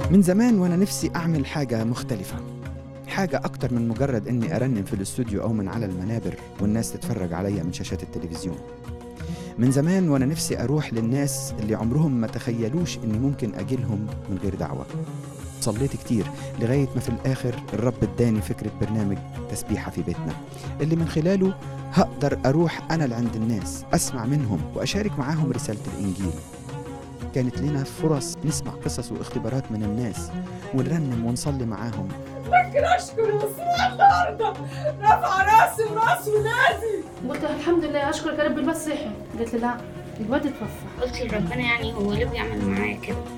من زمان وانا نفسي اعمل حاجه مختلفه حاجة أكتر من مجرد إني أرنم في الاستوديو أو من على المنابر والناس تتفرج عليا من شاشات التلفزيون من زمان وأنا نفسي أروح للناس اللي عمرهم ما تخيلوش إني ممكن أجيلهم من غير دعوة صليت كتير لغاية ما في الآخر الرب اداني فكرة برنامج تسبيحة في بيتنا اللي من خلاله هقدر أروح أنا لعند الناس أسمع منهم وأشارك معاهم رسالة الإنجيل كانت لنا فرص نسمع قصص واختبارات من الناس ونرنم ونصلي معاهم لكن اشكر يسوع النهارده رفع راسي وراس ولادي قلت الحمد لله اشكرك يا رب الواد صحي قالت لي لا الواد اتوفى قلت لربنا يعني هو ليه بيعمل معايا كده